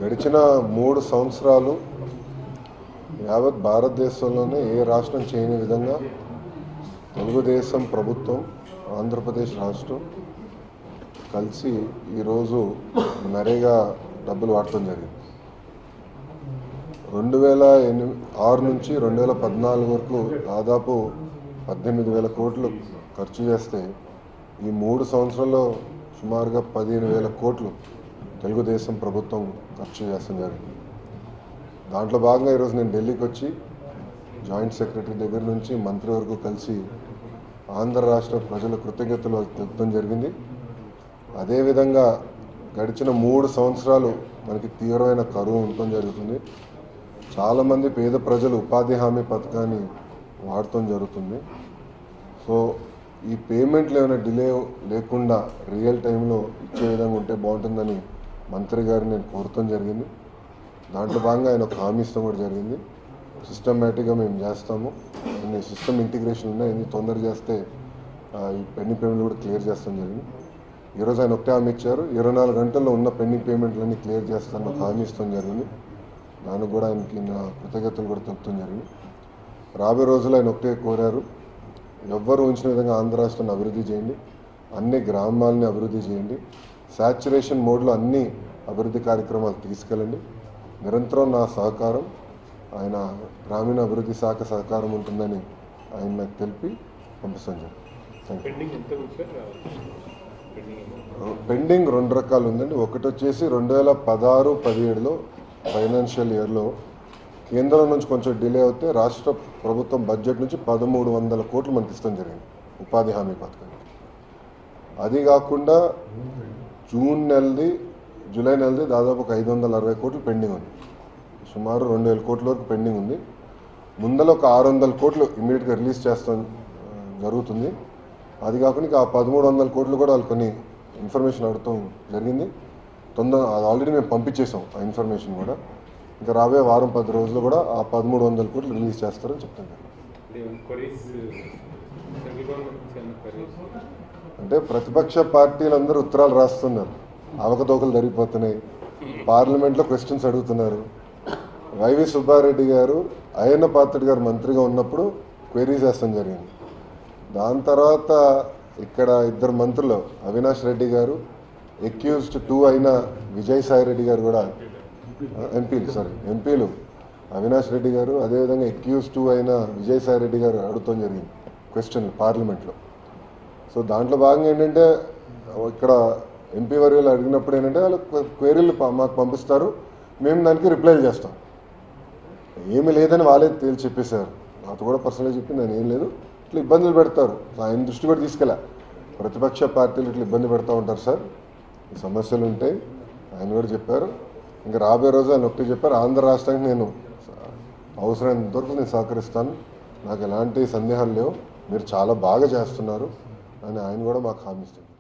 గడిచిన మూడు సంవత్సరాలు యావత్ భారతదేశంలోనే ఏ రాష్ట్రం చేయని విధంగా తెలుగుదేశం ప్రభుత్వం ఆంధ్రప్రదేశ్ రాష్ట్రం కలిసి ఈరోజు నరేగా డబ్బులు వాడటం జరిగింది రెండు వేల ఎనిమిది ఆరు నుంచి రెండు వేల పద్నాలుగు వరకు దాదాపు పద్దెనిమిది వేల కోట్లు ఖర్చు చేస్తే ఈ మూడు సంవత్సరాల్లో సుమారుగా పదిహేను వేల కోట్లు తెలుగుదేశం ప్రభుత్వం ఖర్చు చేస్తాం జరిగింది దాంట్లో భాగంగా ఈరోజు నేను ఢిల్లీకి వచ్చి జాయింట్ సెక్రటరీ దగ్గర నుంచి మంత్రి వరకు కలిసి ఆంధ్ర రాష్ట్ర ప్రజల కృతజ్ఞతలు తెలుపడం జరిగింది అదేవిధంగా గడిచిన మూడు సంవత్సరాలు మనకి తీవ్రమైన కరువు ఉండటం జరుగుతుంది చాలామంది పేద ప్రజలు ఉపాధి హామీ పథకాన్ని వాడటం జరుగుతుంది సో ఈ పేమెంట్లు ఏమైనా డిలే లేకుండా రియల్ టైంలో ఇచ్చే విధంగా ఉంటే బాగుంటుందని మంత్రి గారిని నేను కోరటం జరిగింది దాంట్లో భాగంగా ఆయన ఒక హామీ ఇస్తాం కూడా జరిగింది సిస్టమేటిక్గా మేము చేస్తాము అన్ని సిస్టమ్ ఇంటిగ్రేషన్ ఉన్నాయి ఎన్ని తొందర చేస్తే ఆ, ఈ పెండింగ్ పేమెంట్లు కూడా క్లియర్ చేస్తాం జరిగింది ఈరోజు ఆయన ఒకటే హామీ ఇచ్చారు ఇరవై నాలుగు గంటల్లో ఉన్న పెండింగ్ పేమెంట్లన్నీ క్లియర్ చేస్తాను ఒక హామీ ఇస్తాం జరిగింది దానికి కూడా ఆయనకి నా కృతజ్ఞతలు కూడా తెలుపుతాం జరిగింది రాబోయే రోజుల్లో ఆయన ఒకటే కోరారు ఎవ్వరు ఉంచిన విధంగా ఆంధ్ర రాష్ట్రాన్ని అభివృద్ధి చేయండి అన్ని గ్రామాలని అభివృద్ధి చేయండి శాచురేషన్ మోడ్లో అన్ని అభివృద్ధి కార్యక్రమాలు తీసుకెళ్ళండి నిరంతరం నా సహకారం ఆయన గ్రామీణ అభివృద్ధి శాఖ సహకారం ఉంటుందని ఆయన నాకు తెలిపి పంపిస్తాను థ్యాంక్ యూ పెండింగ్ ఎంత ఉంది సార్ పెండింగ్ అమౌంట్ పెండింగ్ రెండు రకాలు ఉందండి ఒకటి వచ్చేసి రెండు వేల పదహారు పదిహేడులో ఫైనాన్షియల్ ఇయర్లో కేంద్రం నుంచి కొంచెం డిలే అవుతే రాష్ట్ర ప్రభుత్వం బడ్జెట్ నుంచి పదమూడు వందల కోట్లు మనకి ఇస్తాం జరిగింది ఉపాధి హామీ పథకానికి అది కాకుండా జూన్ నెలది జూలై నెలది దాదాపు ఒక ఐదు వందల అరవై కోట్లు పెండింగ్ ఉంది సుమారు రెండు వేల కోట్ల వరకు పెండింగ్ ఉంది ముందల ఒక ఆరు వందల కోట్లు ఇమీడియట్గా రిలీజ్ చేస్తాం ఆ, జరుగుతుంది అది కాకుండా ఇక ఆ పదమూడు వందల కోట్లు కూడా వాళ్ళు కొన్ని ఇన్ఫర్మేషన్ అడగటం జరిగింది తొందర అది ఆల్రెడీ మేము పంపించేసాం ఆ ఇన్ఫర్మేషన్ కూడా ఇంకా రాబోయే వారం పది రోజులు కూడా ఆ పదమూడు వందల కోట్లు రిలీజ్ చేస్తారని చెప్తాను అంటే క్వరీస్ సెంట్రల్ గవర్నమెంట్ నుంచి ఏమైనా క్వరీస్ అంటే ప్రతిపక్ష పార్టీలందరూ ఉత్తరాలు రాస్తున్నారు అవకతవకలు జరిగిపోతున్నాయి పార్లమెంట్లో క్వశ్చన్స్ అడుగుతున్నారు వైవి సుబ్బారెడ్డి గారు అయ్యన్న పాత్రుడు గారు మంత్రిగా ఉన్నప్పుడు క్వైరీస్ వేస్తాం జరిగింది దాని తర్వాత ఇక్కడ ఇద్దరు మంత్రులు అవినాష్ రెడ్డి గారు ఎక్యూజ్డ్ టూ అయిన విజయసాయి రెడ్డి గారు కూడా ఎంపీలు సారీ ఎంపీలు అవినాష్ రెడ్డి గారు అదేవిధంగా ఎక్యూజ్ టూ అయిన విజయసాయి రెడ్డి గారు అడుగుతాం జరిగింది క్వశ్చన్ పార్లమెంట్లో సో దాంట్లో భాగంగా ఏంటంటే ఇక్కడ ఎంపీ వర్గాలు అడిగినప్పుడు ఏంటంటే వాళ్ళు క్వైరీలు ప- మాకు పంపిస్తారు మేము దానికి రిప్లై చేస్తాం ఏమీ లేదని వాళ్ళే తేల్చి చెప్పేశారు నాతో కూడా పర్సనల్గా చెప్పి నేను ఏం లేదు ఇట్లా ఇబ్బందులు పెడతారు ఆయన దృష్టి కూడా తీసుకెళ్ళా ప్రతిపక్ష పార్టీలు ఇట్లా ఇబ్బంది పెడతా ఉంటారు సార్ ఈ సమస్యలు ఉంటాయి ఆయన కూడా చెప్పారు ఇంకా రాబోయే రోజు ఆయన ఒకటి చెప్పారు ఆంధ్ర రాష్ట్రానికి నేను అవసరమైనంత వరకు నేను సహకరిస్తాను నాకు ఎలాంటి సందేహాలు లేవు మీరు చాలా బాగా చేస్తున్నారు అని ఆయన కూడా మాకు హామీ ఇస్తారు